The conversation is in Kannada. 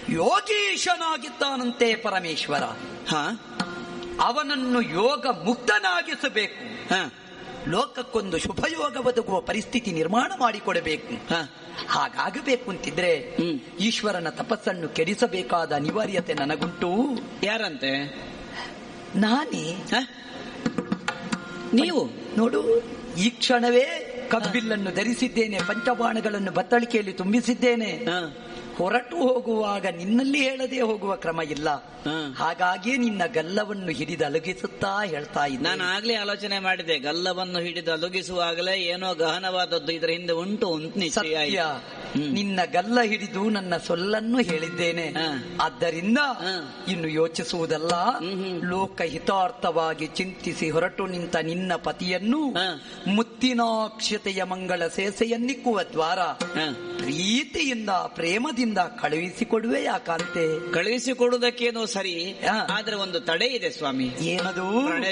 ಯೋಗೀಶನಾಗಿದ್ದಾನಂತೆ ಪರಮೇಶ್ವರ ಹಾ ಅವನನ್ನು ಯೋಗ ಮುಕ್ತನಾಗಿಸಬೇಕು ಹಾ ಲೋಕಕ್ಕೊಂದು ಶುಭಯೋಗ ಒದಗುವ ಪರಿಸ್ಥಿತಿ ನಿರ್ಮಾಣ ಮಾಡಿಕೊಡಬೇಕು ಹಾ ಹಾಗಾಗಬೇಕು ಅಂತಿದ್ರೆ ಹ್ಮ್. ಈಶ್ವರನ ತಪಸ್ಸನ್ನು ಕೆಡಿಸಬೇಕಾದ ಅನಿವಾರ್ಯತೆ ನನಗುಂಟು ಯಾರಂತೆ ನಾನೇ ಹ? ನೀವು ನೋಡು ಈ ಕ್ಷಣವೇ ಕಬ್ಬಿಲ್ಲನ್ನು ಧರಿಸಿದ್ದೇನೆ ಪಂಚಬಾಣಗಳನ್ನು ಬತ್ತಳಿಕೆಯಲ್ಲಿ ತುಂಬಿಸಿದ್ದೇನೆ ಹಾ ಹೊರಟು ಹೋಗುವಾಗ ನಿನ್ನಲ್ಲಿ ಹೇಳದೆ ಹೋಗುವ ಕ್ರಮ ಇಲ್ಲ ಹಾ. ಹಾಗಾಗಿಯೇ ನಿನ್ನ ಗಲ್ಲವನ್ನು ಹಿಡಿದು ಅಲುಗಿಸುತ್ತಾ ಹೇಳ್ತಾ ನಾನು ಇದ್ದಾನೆ ಆಗ್ಲೇ ಆಲೋಚನೆ ಮಾಡಿದೆ ಗಲ್ಲವನ್ನು ಹಿಡಿದು ಅಲುಗಿಸುವಾಗಲೇ ಏನೋ ಗಹನವಾದದ್ದು ಇದರ ಹಿಂದೆ ಉಂಟು ಅಂತ ನಿಶ್ಚಯ ಸತ್ಯ ಆಯ್ತು. ಹ್ಮ್. ನಿನ್ನ ಗಲ್ಲ ಹಿಡಿದು ನನ್ನ ಸೊಲ್ಲನ್ನು ಹೇಳಿದ್ದೇನೆ ಹಾ. ಆದ್ದರಿಂದ ಹಾ. ಇನ್ನು ಯೋಚಿಸುವುದಲ್ಲ ಹ್ಮ್ ಹ್ಮ್. ಲೋಕ ಹಿತಾರ್ಥವಾಗಿ ಚಿಂತಿಸಿ ಹೊರಟು ನಿಂತ ನಿನ್ನ ಪತಿಯನ್ನು ಹಾ. ಮುತ್ತಿನಾಕ್ಷತೆಯ ಮಂಗಳ ಸೇಸೆಯನ್ನಿಕ್ಕುವ ದ್ವಾರ ಹಾ. ಪ್ರೀತಿಯಿಂದ ಪ್ರೇಮದಿಂದ ಕಳುಹಿಸಿಕೊಡುವೆ ಯಾಕಾಂತೆ ಕಳುಹಿಸಿಕೊಡುವುದಕ್ಕೇನೋ ಸರಿ ಹಾ. ಆದ್ರೆ ಒಂದು ತಡೆ ಇದೆ ಸ್ವಾಮಿ ಏನದು ಪ್ರಣಯ